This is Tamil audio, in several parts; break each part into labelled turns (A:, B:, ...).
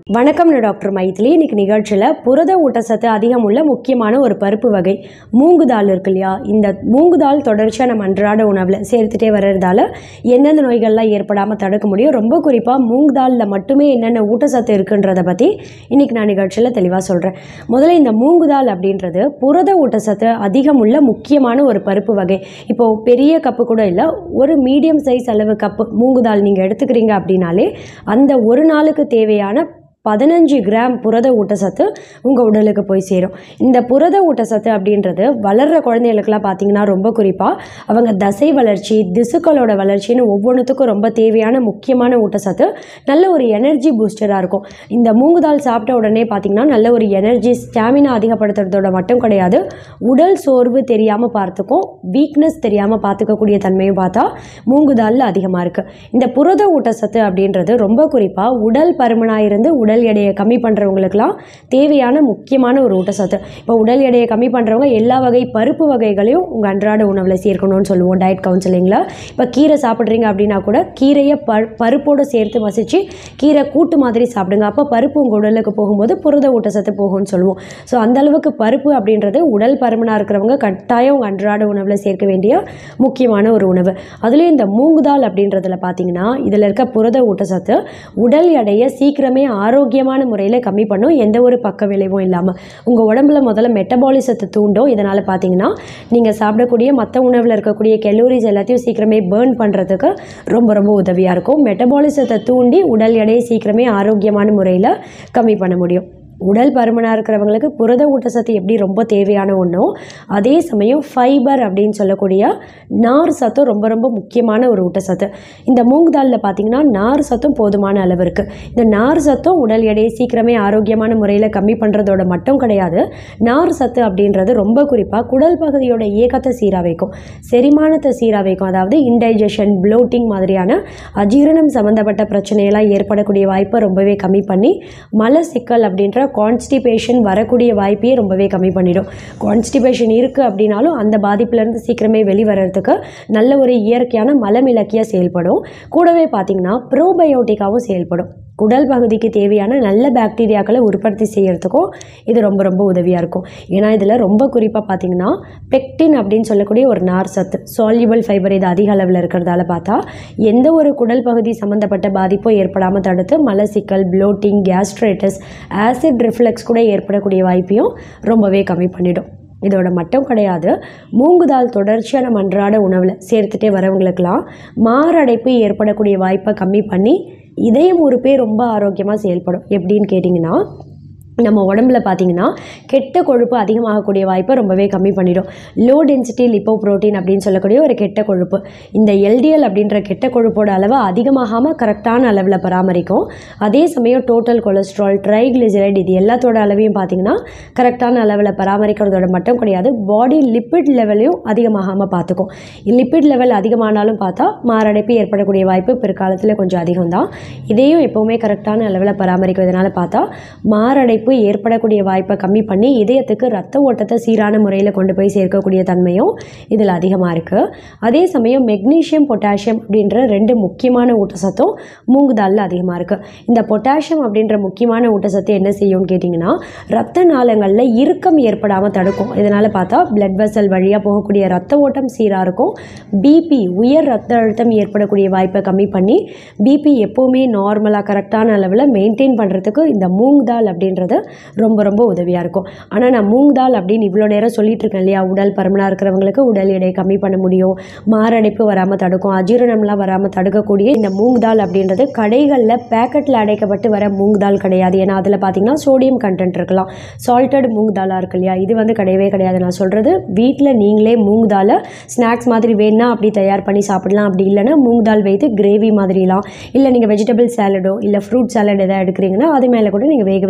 A: வணக்கம் நான் டாக்டர் மைத்திலி இன்னைக்கு நிகழ்ச்சியில் புரத ஊட்டச்சத்து அதிகம் உள்ள முக்கியமான ஒரு பருப்பு வகை மூங்கு தால் இருக்கு இல்லையா இந்த மூங்கு தால் தொடர்ச்சியாக நம்ம அன்றாட உணவில் சேர்த்துட்டே வர்றதால எந்தெந்த நோய்கள்லாம் ஏற்படாமல் தடுக்க முடியும் ரொம்ப குறிப்பாக மூங்கு தாலில் மட்டுமே என்னென்ன ஊட்டச்சத்து இருக்குன்றதை பற்றி இன்னைக்கு நான் நிகழ்ச்சியில் தெளிவாக சொல்கிறேன் முதல்ல இந்த மூங்கு தால் அப்படின்றது புரத ஊட்டச்சத்து அதிகம் உள்ள முக்கியமான ஒரு பருப்பு வகை இப்போது பெரிய கப்பு கூட இல்லை ஒரு மீடியம் சைஸ் அளவு கப்பு மூங்கு தால் நீங்கள் எடுத்துக்கிறீங்க அப்படின்னாலே அந்த ஒரு நாளுக்கு தேவையான பதினஞ்சு கிராம் புரத ஊட்டச்சத்து உங்கள் உடலுக்கு போய் சேரும் இந்த புரத ஊட்டச்சத்து அப்படின்றது வளர்கிற குழந்தைகளுக்கெல்லாம் பார்த்தீங்கன்னா ரொம்ப குறிப்பாக அவங்க தசை வளர்ச்சி திசுக்களோட வளர்ச்சின்னு ஒவ்வொன்றுத்துக்கும் ரொம்ப தேவையான முக்கியமான ஊட்டச்சத்து நல்ல ஒரு எனர்ஜி பூஸ்டராக இருக்கும் இந்த மூங்கு தால் சாப்பிட்ட உடனே பார்த்தீங்கன்னா நல்ல ஒரு எனர்ஜி ஸ்டாமினா அதிகப்படுத்துறதோட மட்டும் கிடையாது உடல் சோர்வு தெரியாமல் பார்த்துக்கும் வீக்னஸ் தெரியாமல் பார்த்துக்கக்கூடிய தன்மையும் பார்த்தா மூங்கு தாலில் அதிகமாக இருக்குது இந்த புரத ஊட்டச்சத்து அப்படின்றது ரொம்ப குறிப்பாக உடல் பருமனாக இருந்து உடல் எடையை கம்மி பண்ணுறவங்களுக்குலாம் தேவையான முக்கியமான ஒரு ஊட்டச்சத்து இப்போ உடல் எடையை கம்மி பண்ணுறவங்க எல்லா வகை பருப்பு வகைகளையும் உங்கள் அன்றாட உணவில் சேர்க்கணும்னு சொல்லுவோம் டயட் கவுன்சிலிங்கில் இப்போ கீரை சாப்பிட்றீங்க அப்படின்னா கூட கீரையை ப பருப்போடு சேர்த்து மசிச்சு கீரை கூட்டு மாதிரி சாப்பிடுங்க அப்போ பருப்பு உங்கள் உடலுக்கு போகும்போது புரத ஊட்டச்சத்து போகும்னு சொல்லுவோம் ஸோ அந்த அளவுக்கு பருப்பு அப்படின்றது உடல் பருமனாக இருக்கிறவங்க கட்டாயம் உங்கள் அன்றாட உணவில் சேர்க்க வேண்டிய முக்கியமான ஒரு உணவு அதுலேயும் இந்த மூங்குதால் அப்படின்றதுல பார்த்தீங்கன்னா இதில் இருக்க புரத ஊட்டச்சத்து உடல் எடையை சீக்கிரமே ஆரோக்கியமான முறையில் கம்மி பண்ணும் எந்த ஒரு பக்க விளைவும் இல்லாமல் உங்கள் உடம்புல முதல்ல மெட்டபாலிசத்தை தூண்டும் இதனால் பார்த்தீங்கன்னா நீங்கள் சாப்பிடக்கூடிய மற்ற உணவில் இருக்கக்கூடிய கெலோரிஸ் எல்லாத்தையும் சீக்கிரமே பேர்ன் பண்ணுறதுக்கு ரொம்ப ரொம்ப உதவியாக இருக்கும் மெட்டபாலிசத்தை தூண்டி உடல் எடையை சீக்கிரமே ஆரோக்கியமான முறையில் கம்மி பண்ண முடியும் உடல் பருமனாக இருக்கிறவங்களுக்கு புரத ஊட்டச்சத்து எப்படி ரொம்ப தேவையான ஒன்றோ அதே சமயம் ஃபைபர் அப்படின்னு சொல்லக்கூடிய நார் சத்தும் ரொம்ப ரொம்ப முக்கியமான ஒரு ஊட்டச்சத்து இந்த மூங்கு தாலில் பார்த்தீங்கன்னா நார் சத்தும் போதுமான அளவு இருக்குது இந்த நார் சத்தும் உடல் எடையை சீக்கிரமே ஆரோக்கியமான முறையில் கம்மி பண்ணுறதோட மட்டும் கிடையாது நார் சத்து அப்படின்றது ரொம்ப குறிப்பாக குடல் பகுதியோட இயக்கத்தை சீராக வைக்கும் செரிமானத்தை சீராக வைக்கும் அதாவது இன்டைஜஷன் ப்ளோட்டிங் மாதிரியான அஜீரணம் சம்மந்தப்பட்ட பிரச்சனையெல்லாம் ஏற்படக்கூடிய வாய்ப்பை ரொம்பவே கம்மி பண்ணி மலச்சிக்கல் அப்படின்ற கான்ஸ்டிபேஷன் வரக்கூடிய வாய்ப்பையே ரொம்பவே கம்மி பண்ணிடும் கான்ஸ்டிபேஷன் இருக்குது அப்படின்னாலும் அந்த பாதிப்புலேருந்து சீக்கிரமே வெளிவரத்துக்கு நல்ல ஒரு இயற்கையான மலமிளக்கியாக செயல்படும் கூடவே பார்த்திங்கன்னா ப்ரோபயோட்டிக்காவும் செயல்படும் குடல் பகுதிக்கு தேவையான நல்ல பாக்டீரியாக்களை உற்பத்தி செய்யறதுக்கும் இது ரொம்ப ரொம்ப உதவியாக இருக்கும் ஏன்னா இதில் ரொம்ப குறிப்பாக பார்த்தீங்கன்னா பெக்டின் அப்படின்னு சொல்லக்கூடிய ஒரு நார் சத்து சால்யூபிள் ஃபைபர் இது அதிக அளவில் இருக்கிறதால பார்த்தா எந்த ஒரு குடல் பகுதி சம்மந்தப்பட்ட பாதிப்பும் ஏற்படாமல் தடுத்து மலசிக்கல் ப்ளோட்டிங் கேஸ்ட்ரைட்டிஸ் ஆசிட் ரிஃப்ளெக்ஸ் கூட ஏற்படக்கூடிய வாய்ப்பையும் ரொம்பவே கம்மி பண்ணிடும் இதோட மட்டும் கிடையாது மூங்கு தால் தொடர்ச்சியாக நம்ம அன்றாட உணவில் சேர்த்துட்டே வரவங்களுக்கெல்லாம் மாரடைப்பு ஏற்படக்கூடிய வாய்ப்பை கம்மி பண்ணி இதயம் உறுப்பே ரொம்ப ஆரோக்கியமாக செயல்படும் எப்படின்னு கேட்டிங்கன்னா நம்ம உடம்புல பார்த்தீங்கன்னா கெட்ட கொழுப்பு அதிகமாகக்கூடிய வாய்ப்பை ரொம்பவே கம்மி பண்ணிடும் லோ டென்சிட்டி லிப்போ புரோட்டீன் அப்படின்னு சொல்லக்கூடிய ஒரு கெட்ட கொழுப்பு இந்த எல்டிஎல் அப்படின்ற கெட்ட கொழுப்போட அளவை அதிகமாகாமல் கரெக்டான அளவில் பராமரிக்கும் அதே சமயம் டோட்டல் கொலஸ்ட்ரால் ட்ரைக்ளிசரைட் இது எல்லாத்தோட அளவையும் பார்த்தீங்கன்னா கரெக்டான அளவில் பராமரிக்கிறதோட மட்டும் கிடையாது பாடி லிப்பிட் லெவலையும் அதிகமாகாமல் பார்த்துக்கும் லிப்பிட் லெவல் அதிகமானாலும் பார்த்தா மாரடைப்பு ஏற்படக்கூடிய வாய்ப்பு பிற்காலத்தில் கொஞ்சம் அதிகம் தான் இதையும் எப்போவுமே கரெக்டான அளவில் பராமரிக்கிறதுனால பார்த்தா மாரடைப்பு ஏற்படக்கூடிய வாய்ப்பை கம்மி பண்ணி இதயத்துக்கு ரத்த ஓட்டத்தை சீரான முறையில் கொண்டு போய் சேர்க்கக்கூடிய தன்மையும் இதில் அதிகமாக இருக்குது அதே சமயம் மெக்னீஷியம் பொட்டாசியம் அப்படின்ற ரெண்டு முக்கியமான ஊட்டச்சத்தும் மூங்கு தாலில் அதிகமாக இருக்குது இந்த பொட்டாசியம் அப்படின்ற முக்கியமான ஊட்டச்சத்து என்ன செய்யும்னு கேட்டிங்கன்னா ரத்த நாளங்களில் இறுக்கம் ஏற்படாமல் தடுக்கும் இதனால் பார்த்தா பிளட் வெசல் வழியாக போகக்கூடிய ரத்த ஓட்டம் சீராக இருக்கும் பிபி உயர் ரத்த அழுத்தம் ஏற்படக்கூடிய வாய்ப்பை கம்மி பண்ணி பிபி எப்போவுமே நார்மலாக கரெக்டான அளவில் மெயின்டைன் பண்ணுறதுக்கு இந்த மூங் தால் அப்படின்றது ரொம்ப ரொம்ப உதவியாக இருக்கும் ஆனால் நான் மூங் தால் அப்படின்னு இவ்வளோ நேரம் சொல்லிட்டு இருக்கேன் இல்லையா உடல் பருமனாக இருக்கிறவங்களுக்கு உடல் எடையை கம்மி பண்ண முடியும் மாரடைப்பு வராமல் தடுக்கும் அஜீரணம்லாம் வராமல் தடுக்கக்கூடிய இந்த மூங் தால் அப்படின்றது கடைகளில் பேக்கெட்டில் அடைக்கப்பட்டு வர மூங் தால் கிடையாது ஏன்னா அதில் பார்த்தீங்கன்னா சோடியம் கண்டென்ட் இருக்கலாம் சால்டட் மூங் தாலாக இருக்கு இல்லையா இது வந்து கிடையவே கிடையாது நான் சொல்கிறது வீட்டில் நீங்களே மூங் தாலை ஸ்நாக்ஸ் மாதிரி வேணுன்னா அப்படி தயார் பண்ணி சாப்பிடலாம் அப்படி இல்லைன்னா மூங் தால் வைத்து கிரேவி மாதிரிலாம் இல்லை நீங்கள் வெஜிடபிள் சாலடோ இல்லை ஃப்ரூட் சாலட் எதாவது எடுக்கிறீங்கன்னா அது மேலே கூட நீங்கள் வேக வைத்து மூங்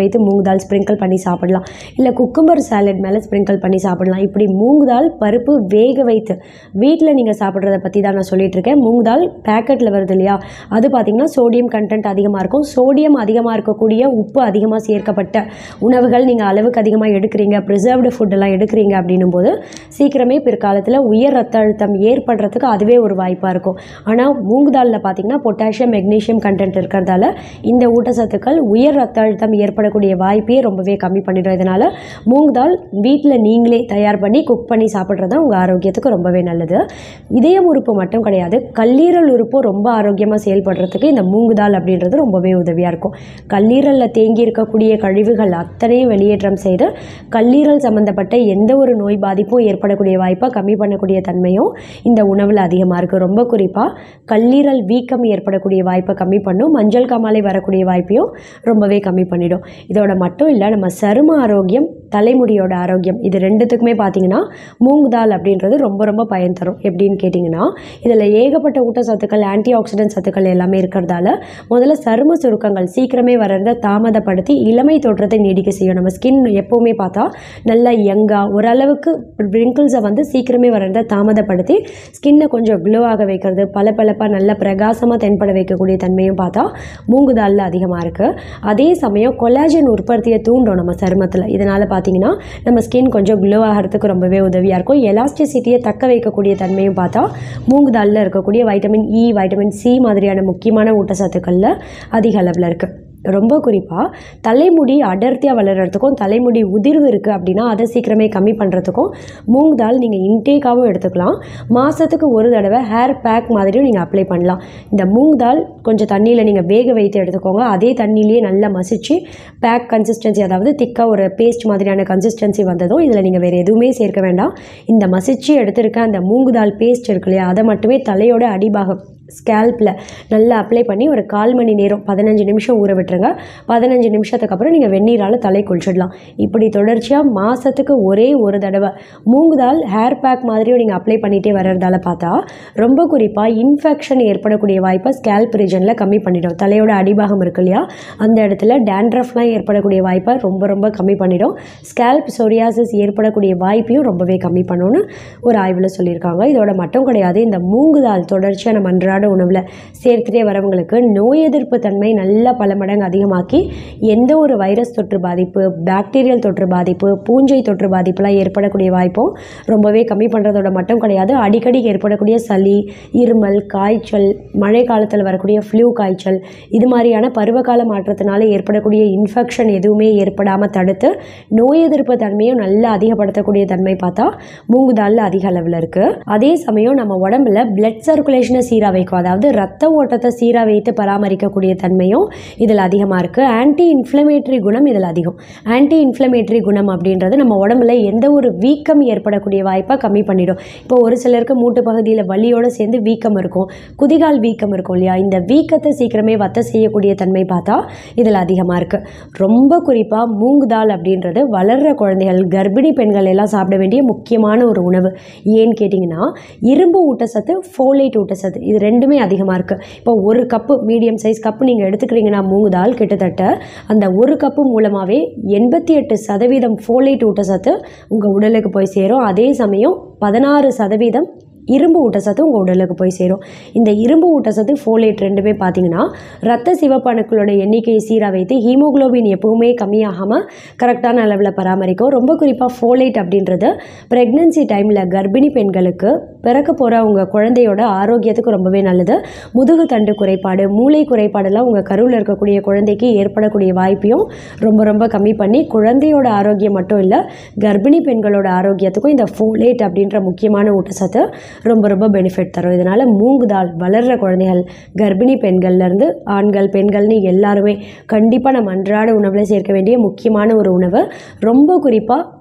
A: தால் ஸ்ப்ரிங்கிள் பண்ணி சாப்பிடலாம் இல்லை குக்கும்பர் சாலட் மேலே ஸ்ப்ரிங்கிள் பண்ணி சாப்பிடலாம் இப்படி மூங்கு தால் பருப்பு வேக வைத்து வீட்டில் நீங்கள் சாப்பிட்றத பற்றி தான் நான் சொல்லிட்டு இருக்கேன் மூங்கு தால் பேக்கெட்டில் வருது இல்லையா அது பார்த்திங்கன்னா சோடியம் கண்டென்ட் அதிகமாக இருக்கும் சோடியம் அதிகமாக இருக்கக்கூடிய உப்பு அதிகமாக சேர்க்கப்பட்ட உணவுகள் நீங்கள் அளவுக்கு அதிகமாக எடுக்கிறீங்க ப்ரிசர்வ்டு ஃபுட்டெல்லாம் எடுக்கிறீங்க அப்படின்னும் போது சீக்கிரமே பிற்காலத்தில் உயர் ரத்த அழுத்தம் ஏற்படுறதுக்கு அதுவே ஒரு வாய்ப்பாக இருக்கும் ஆனால் மூங்கு தாலில் பார்த்தீங்கன்னா பொட்டாசியம் மெக்னீஷியம் கண்டென்ட் இருக்கிறதால இந்த ஊட்டச்சத்துக்கள் உயர் ரத்த அழுத்தம் ஏற்படக்கூடிய வாய்ப்பையே ரொம்பவே கம்மி பண்ணிடும் இதனால் மூங்கு தால் வீட்டில் நீங்களே தயார் பண்ணி குக் பண்ணி சாப்பிட்றது தான் உங்கள் ஆரோக்கியத்துக்கு ரொம்பவே நல்லது இதயம் உறுப்பு மட்டும் கிடையாது கல்லீரல் உறுப்பும் ரொம்ப ஆரோக்கியமாக செயல்படுறதுக்கு இந்த மூங்கு தால் அப்படின்றது ரொம்பவே உதவியாக இருக்கும் கல்லீரலில் தேங்கி இருக்கக்கூடிய கழிவுகள் அத்தனையும் வெளியேற்றம் செய்து கல்லீரல் சம்மந்தப்பட்ட எந்த ஒரு நோய் பாதிப்பும் ஏற்படக்கூடிய வாய்ப்பை கம்மி பண்ணக்கூடிய தன்மையும் இந்த உணவில் அதிகமாக இருக்குது ரொம்ப குறிப்பாக கல்லீரல் வீக்கம் ஏற்படக்கூடிய வாய்ப்பை கம்மி பண்ணும் மஞ்சள் காமாலை வரக்கூடிய வாய்ப்பையும் ரொம்பவே கம்மி பண்ணிடும் இதோட மட்டும் இல்லை நம்ம சரும ஆரோக்கியம் தலைமுடியோட ஆரோக்கியம் இது ரெண்டுத்துக்குமே பார்த்தீங்கன்னா மூங்கு தால் அப்படின்றது ரொம்ப ரொம்ப பயன் தரும் எப்படின்னு கேட்டிங்கன்னா இதில் ஏகப்பட்ட ஊட்டச்சத்துக்கள் ஆன்டி ஆக்சிடென்ட் சத்துக்கள் எல்லாமே இருக்கிறதால முதல்ல சரும சுருக்கங்கள் சீக்கிரமே வர்றதை தாமதப்படுத்தி இளமை தோற்றத்தை நீடிக்க செய்யும் நம்ம ஸ்கின் எப்போவுமே பார்த்தா நல்லா யங்காக ஓரளவுக்கு ரிங்கிள்ஸை வந்து சீக்கிரமே வர்றதை தாமதப்படுத்தி ஸ்கின்னை கொஞ்சம் க்ளோ ஆக வைக்கிறது பளபளப்பாக நல்ல பிரகாசமாக தென்பட வைக்கக்கூடிய தன்மையும் பார்த்தா மூங்கு தாலில் அதிகமாக இருக்குது அதே சமயம் கொலாஜன் உற்பத்தியை தூண்டும் நம்ம சருமத்தில் இதனால் பார்த்தீங்கன்னா நம்ம ஸ்கின் கொஞ்சம் க்ளோ ஆகிறதுக்கு ரொம்பவே உதவியாக இருக்கும் எலாஸ்டிசிட்டியை தக்க வைக்கக்கூடிய தன்மையும் பார்த்தா மூங்கு தாலில் இருக்கக்கூடிய வைட்டமின் இ வைட்டமின் சி மாதிரியான முக்கியமான ஊட்டச்சத்துக்களில் அதிக அளவில் இருக்குது ரொம்ப குறிப்பாக தலைமுடி அடர்த்தியாக வளர்கிறதுக்கும் தலைமுடி உதிர்வு இருக்குது அப்படின்னா அதை சீக்கிரமே கம்மி பண்ணுறதுக்கும் மூங் தால் நீங்கள் இன்டேக்காகவும் எடுத்துக்கலாம் மாதத்துக்கு ஒரு தடவை ஹேர் பேக் மாதிரியும் நீங்கள் அப்ளை பண்ணலாம் இந்த மூங் தால் கொஞ்சம் தண்ணியில் நீங்கள் வேக வைத்து எடுத்துக்கோங்க அதே தண்ணியிலேயே நல்லா மசிச்சு பேக் கன்சிஸ்டன்சி அதாவது திக்காக ஒரு பேஸ்ட் மாதிரியான கன்சிஸ்டன்சி வந்ததும் இதில் நீங்கள் வேறு எதுவுமே சேர்க்க வேண்டாம் இந்த மசிச்சு எடுத்திருக்க அந்த மூங்கு தால் பேஸ்ட் இருக்கு இல்லையா அதை மட்டுமே தலையோட அடிபாகம் ஸ்கேல்பில் நல்லா அப்ளை பண்ணி ஒரு கால் மணி நேரம் பதினஞ்சு நிமிஷம் ஊற விட்டுருங்க பதினஞ்சு நிமிஷத்துக்கு அப்புறம் நீங்கள் வெந்நீரால் தலை குளிச்சிடலாம் இப்படி தொடர்ச்சியாக மாதத்துக்கு ஒரே ஒரு தடவை மூங்கு தால் ஹேர் பேக் மாதிரியும் நீங்கள் அப்ளை பண்ணிகிட்டே வர்றதால பார்த்தா ரொம்ப குறிப்பாக இன்ஃபெக்ஷன் ஏற்படக்கூடிய வாய்ப்பை ஸ்கேல்ப் ரீஜனில் கம்மி பண்ணிடும் தலையோட அடிபாகம் இருக்கு இல்லையா அந்த இடத்துல டேண்ட்ரஃப்லாம் ஏற்படக்கூடிய வாய்ப்பை ரொம்ப ரொம்ப கம்மி பண்ணிடும் ஸ்கேல்ப் சொரியாசிஸ் ஏற்படக்கூடிய வாய்ப்பையும் ரொம்பவே கம்மி பண்ணும்னு ஒரு ஆய்வில் சொல்லியிருக்காங்க இதோட மட்டும் கிடையாது இந்த மூங்கு தால் தொடர்ச்சியாக நம்ம அன்றாட உணவில் சேர்த்துட்டே வரவங்களுக்கு நோய் எதிர்ப்பு தன்மை நல்ல பல மடங்கு அதிகமாக்கி எந்த ஒரு வைரஸ் தொற்று பாதிப்பு பாக்டீரியல் தொற்று பாதிப்பு பூஞ்சை தொற்று பாதிப்புலாம் ஏற்படக்கூடிய வாய்ப்பும் ரொம்பவே கம்மி பண்ணுறதோட மட்டும் கிடையாது அடிக்கடி ஏற்படக்கூடிய சளி இருமல் காய்ச்சல் மழை காலத்தில் வரக்கூடிய ஃப்ளூ காய்ச்சல் இது மாதிரியான பருவகால மாற்றத்தினால ஏற்படக்கூடிய இன்ஃபெக்ஷன் எதுவுமே ஏற்படாமல் தடுத்து நோய் எதிர்ப்பு தன்மையும் நல்லா அதிகப்படுத்தக்கூடிய தன்மை பார்த்தா மூங்கு தாலில் அதிக அளவில் இருக்குது அதே சமயம் நம்ம உடம்புல பிளட் சர்க்குலேஷனை சீராக வைக்கும் அதாவது ரத்த ஓட்டத்தை சீராக வைத்து பராமரிக்கக்கூடிய தன்மையும் இதில் அதிகமாக இருக்குது ஆன்டி இன்ஃப்ளமேட்டரி குணம் இதில் அதிகம் ஆன்டி இன்ஃப்ளமேட்டரி குணம் அப்படின்றது நம்ம உடம்புல எந்த ஒரு வீக்கம் ஏற்படக்கூடிய வாய்ப்பை கம்மி பண்ணிடும் இப்போ ஒரு சிலருக்கு மூட்டு பகுதியில் வலியோடு சேர்ந்து வீக்கம் இருக்கும் குதிகால் வீக்கம் இருக்கும் இல்லையா இந்த வீக்கத்தை சீக்கிரமே வத்த செய்யக்கூடிய தன்மை பார்த்தா இதில் அதிகமாக இருக்குது ரொம்ப குறிப்பாக மூங்கு தால் அப்படின்றது வளர்கிற குழந்தைகள் கர்ப்பிணி பெண்கள் எல்லாம் சாப்பிட வேண்டிய முக்கியமான ஒரு உணவு ஏன்னு கேட்டிங்கன்னா இரும்பு ஊட்டச்சத்து ஃபோலேட் ஊட்டச்சத்து இது ரெண்டுமே அதிகமாக இருக்குது இப்போ ஒரு கப்பு மீடியம் சைஸ் கப்பு நீங்கள் எடுத்துக்கிறீங்கன்னா மூங்கு தால் கிட்டத்தட்ட அந்த ஒரு கப்பு மூலமாகவே எண்பத்தி எட்டு சதவீதம் ஃபோலேட் ஊட்டச்சத்து உங்கள் உடலுக்கு போய் சேரும் அதே சமயம் பதினாறு சதவீதம் இரும்பு ஊட்டச்சத்து உங்கள் உடலுக்கு போய் சேரும் இந்த இரும்பு ஊட்டச்சத்து ஃபோலேட் ரெண்டுமே பார்த்தீங்கன்னா ரத்த சிவப்பணுக்களோட எண்ணிக்கையை சீராக வைத்து ஹீமோகுளோபின் எப்பவுமே கம்மியாகாமல் கரெக்டான அளவில் பராமரிக்கும் ரொம்ப குறிப்பாக ஃபோலேட் அப்படின்றது ப்ரெக்னென்சி டைமில் கர்ப்பிணி பெண்களுக்கு பிறக்க போகிற உங்கள் குழந்தையோட ஆரோக்கியத்துக்கு ரொம்பவே நல்லது முதுகு தண்டு குறைபாடு மூளை குறைபாடெல்லாம் உங்கள் கருவில் இருக்கக்கூடிய குழந்தைக்கு ஏற்படக்கூடிய வாய்ப்பையும் ரொம்ப ரொம்ப கம்மி பண்ணி குழந்தையோட ஆரோக்கியம் மட்டும் இல்லை கர்ப்பிணி பெண்களோட ஆரோக்கியத்துக்கும் இந்த ஃபோலேட் அப்படின்ற முக்கியமான ஊட்டச்சத்து ரொம்ப ரொம்ப பெனிஃபிட் தரும் இதனால் மூங்கு தால் வளர்கிற குழந்தைகள் கர்ப்பிணி பெண்கள்லேருந்து ஆண்கள் பெண்கள்னு எல்லாருமே கண்டிப்பாக நம்ம அன்றாட உணவில் சேர்க்க வேண்டிய முக்கியமான ஒரு உணவு ரொம்ப குறிப்பாக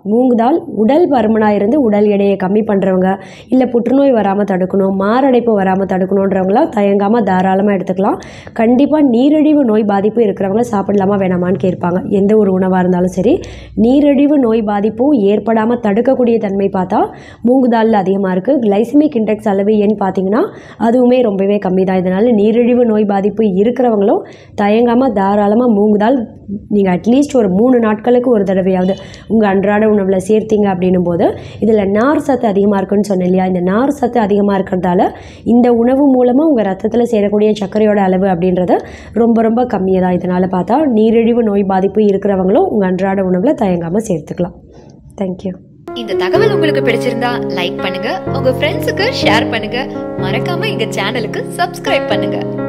A: மூங்கு தால் உடல் பருமனாக இருந்து உடல் எடையை கம்மி பண்ணுறவங்க இல்லை புற்றுநோய் வராமல் தடுக்கணும் மாரடைப்பு வராமல் தடுக்கணுன்றவங்களாம் தயங்காமல் தாராளமாக எடுத்துக்கலாம் கண்டிப்பாக நீரிழிவு நோய் பாதிப்பு இருக்கிறவங்க சாப்பிடலாமா வேணாமான்னு கேட்பாங்க எந்த ஒரு உணவாக இருந்தாலும் சரி நீரிழிவு நோய் பாதிப்பும் ஏற்படாமல் தடுக்கக்கூடிய தன்மை பார்த்தா மூங்கு தாலில் அதிகமாக இருக்குது கிளைசிமிக் இண்டெக்ஸ் அளவு எண் பார்த்தீங்கன்னா அதுவுமே ரொம்பவே கம்மி தான் இதனால் நீரிழிவு நோய் பாதிப்பு இருக்கிறவங்களும் தயங்காமல் தாராளமாக மூங்கு தால் நீங்கள் அட்லீஸ்ட் ஒரு மூணு நாட்களுக்கு ஒரு தடவையாவது உங்கள் அன்றாட உணவில் சேர்த்தீங்க அப்படின்னும் போது இதில் நார் சத்து அதிகமாக இருக்குன்னு சொன்னேன் இல்லையா இந்த நார் சத்து அதிகமாக இருக்கிறதால இந்த உணவு மூலமாக உங்கள் ரத்தத்தில் சேரக்கூடிய சர்க்கரையோட அளவு அப்படின்றது ரொம்ப ரொம்ப கம்மியாக தான் இதனால் பார்த்தா நீரிழிவு நோய் பாதிப்பு இருக்கிறவங்களும் உங்கள் அன்றாட உணவில் தயங்காமல் சேர்த்துக்கலாம் தேங்க்யூ
B: இந்த தகவல் உங்களுக்கு பிடிச்சிருந்தா லைக் பண்ணுங்க உங்க ஃப்ரெண்ட்ஸுக்கு ஷேர் பண்ணுங்க மறக்காம எங்க சேனலுக்கு சப்ஸ்கிரைப் பண்ணுங்க